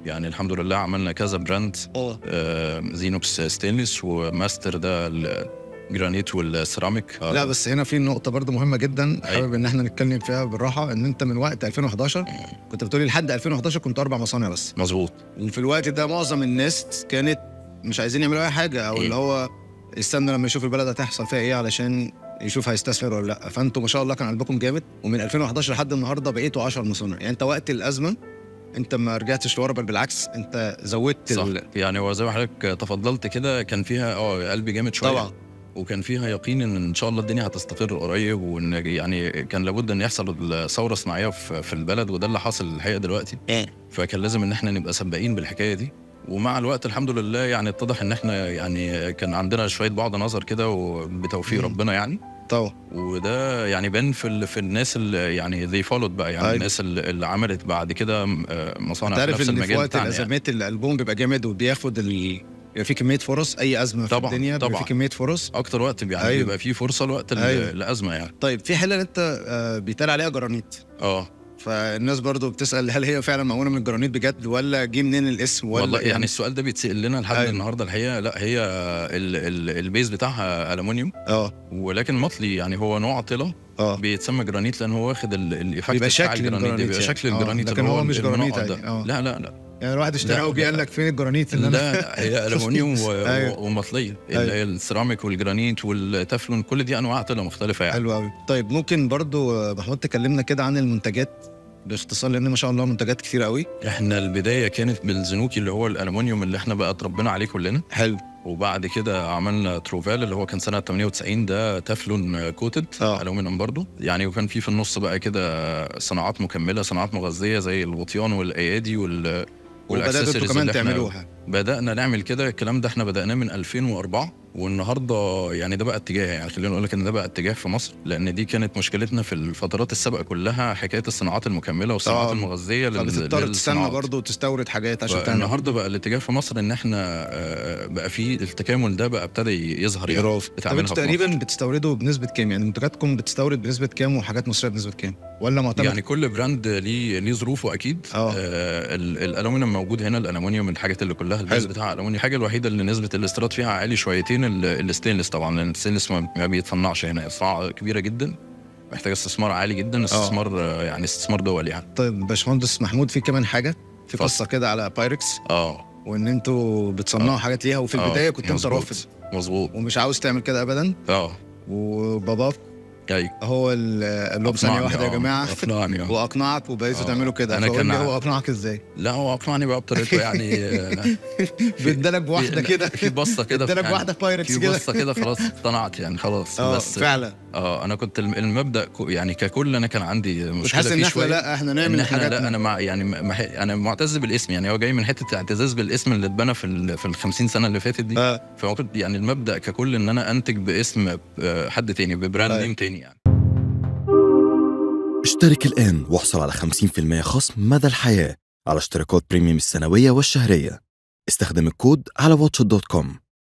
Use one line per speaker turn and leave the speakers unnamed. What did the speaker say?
يعني الحمد لله عملنا كذا براند
اه
آه، زينوكس ستينلس وماستر ده الجرانيت والسيراميك آه،
لا بس هنا في نقطة برضو مهمة جدا حابب ان احنا نتكلم فيها بالراحة ان انت من وقت 2011 كنت بتقولي لحد 2011 كنت اربع مصانع بس
مظبوط
وفي الوقت ده معظم الناس كانت مش عايزين يعملوا اي حاجة او
إيه.
اللي هو يستنى لما يشوف البلد هتحصل فيها ايه علشان يشوف هيستثمر ولا لا فانتوا ما شاء الله كان قلبكم جامد ومن 2011 لحد النهارده بقيتوا 10 مصانع يعني انت وقت الازمه انت ما رجعتش لورا بل بالعكس انت زودت
صح
ال-
يعني هو زي ما حضرتك تفضلت كده كان فيها اه قلبي جامد شويه
طبعا
وكان فيها يقين ان ان شاء الله الدنيا هتستقر قريب وان يعني كان لابد ان يحصل الثوره الصناعيه في في البلد وده اللي حاصل الحقيقه دلوقتي فكان لازم ان احنا نبقى سباقين بالحكايه دي ومع الوقت الحمد لله يعني اتضح ان احنا يعني كان عندنا شويه بعض نظر كده وبتوفيق
مم.
ربنا يعني
طبعا
وده يعني بان في ال- في الناس اللي يعني ذي فولود بقى يعني
أيوة.
الناس اللي اللي عملت بعد كده آه، مصانع في
تعرف
نفس
ان في
المجال
وقت
بتاعنا يعني.
الازمات الالبوم بيبقى جامد وبياخد ال... بيبقى في كميه فرص اي ازمه في
طبعاً،
الدنيا بيبقى
طبعاً.
في كميه فرص
اكتر وقت يعني
أيوة.
بيبقى فيه فرصه لوقت ال-
أيوة.
الازمه يعني
طيب في حله انت آه، بيتقال عليها جرانيت
اه
فالناس برضو بتسال هل هي فعلا معموله من الجرانيت بجد ولا جه منين الاسم ولا
والله يعني السؤال ده بيتسال لنا لحد
أيوة.
النهارده الحقيقه لا هي ال ال البيز بتاعها المونيوم
اه
ولكن مطلي يعني هو نوع طلا
اه
بيتسمى جرانيت لان هو واخد ال- الايفكت
بيبقى
بتاع
شكل
الجرانيت
الجرانيت
بيبقى
يعني.
شكل
آه،
الجرانيت
لكن
اللي
هو مش
المنقط
جرانيت
ده.
عادي. آه.
لا لا لا
يعني الواحد اشتراه
لا،
وجه قال
لا.
لك فين الجرانيت اللي انا
لا لا، هي الومنيوم و-
أيوة.
و- ومطليه
أيوة.
اللي هي السيراميك والجرانيت والتفلون كل دي انواع طلا مختلفه يعني
حلو قوي طيب ممكن برضو آه، محمود تكلمنا كده عن المنتجات باختصار لان ما شاء الله منتجات كتير قوي
احنا البدايه كانت بالزنوكي اللي هو الالومنيوم اللي احنا بقى اتربينا عليه كلنا
حلو
وبعد كده عملنا تروفال اللي هو كان سنه 98 ده تفلون كوتد
آه.
الومنيوم برضو يعني وكان في في النص بقى كده صناعات مكمله صناعات مغذيه زي الغطيان والايادي وال
وبداتوا انتوا
والأكسسوارز
كمان
اللي إحنا
تعملوها
بدأنا نعمل كده الكلام ده احنا بدأناه من 2004 والنهارده يعني ده بقى اتجاه يعني خلينا نقول لك ان ده بقى اتجاه في مصر لان دي كانت مشكلتنا في الفترات السابقه كلها حكايه الصناعات المكمله والصناعات
آه.
المغذيه لل-
فبتضطر تستنى
للصناعات.
برضو وتستورد حاجات عشان تعمل
النهارده بقى الاتجاه في مصر ان احنا آه، بقى في التكامل ده بقى ابتدى يظهر يعني
طب
بتعملها
انتوا
في
تقريبا
مصر.
بتستوردوا بنسبه كام يعني منتجاتكم بتستورد بنسبه كام وحاجات مصريه بنسبه كام ولا معتمد
يعني كل براند ليه ليه ظروفه اكيد
آه.
آه ال- الالومنيوم موجود هنا الالومنيوم من الحاجات اللي كلها البيز
حلو.
بتاعها الالومنيوم الحاجه الوحيده اللي نسبه الاستيراد فيها عالي شويتين ال- الستينلس طبعا لان الستينلس ما ما بيتصنعش هنا صناعه كبيره جدا محتاجه استثمار عالي جدا استثمار آه. يعني استثمار دولي يعني
طيب باشمهندس محمود في كمان حاجه في
اتفضل.
قصه كده على بايركس
اه
وان انتوا بتصنعوا
آه.
حاجات ليها وفي
آه،
البدايه كنت انت
مظبوط.
رافض
مظبوط
ومش عاوز تعمل كده ابدا
اه
وباباك
ايوه
هو ال- قال لهم ثانيه
أقنعني،
واحده يا
آه،
جماعه
اقنعني آه.
واقنعك وبقيتوا
آه.
تعملوا كده
أنا
فقول
كان
لي
ع-
هو اقنعك ازاي؟
لا هو اقنعني بقى بطريقته يعني آه،
بيدالك بواحده
في-
كده
في بصه كده
ادالك
يعني
واحده بايركس
في
كده
بصه كده خلاص اقتنعت يعني خلاص
اه
بس
فعلا
اه انا كنت الم- المبدا كو- يعني ككل انا كان عندي
كنت
مشكله
حاسس ان
فيه
احنا
شويه
لا احنا
ان
نعمل
احنا
حاجات
لا انا مع يعني مح انا معتز بالاسم يعني هو جاي من حته اعتزاز بالاسم اللي اتبنى في ال في ال 50 سنه اللي فاتت دي
اه
فهو كنت يعني المبدا ككل ان انا انتج باسم آه، حد تاني ببراند
أيوة.
نيم تاني يعني
اشترك الآن واحصل على 50% خصم مدى الحياة على اشتراكات بريميوم السنوية والشهرية استخدم الكود على واتش دوت كوم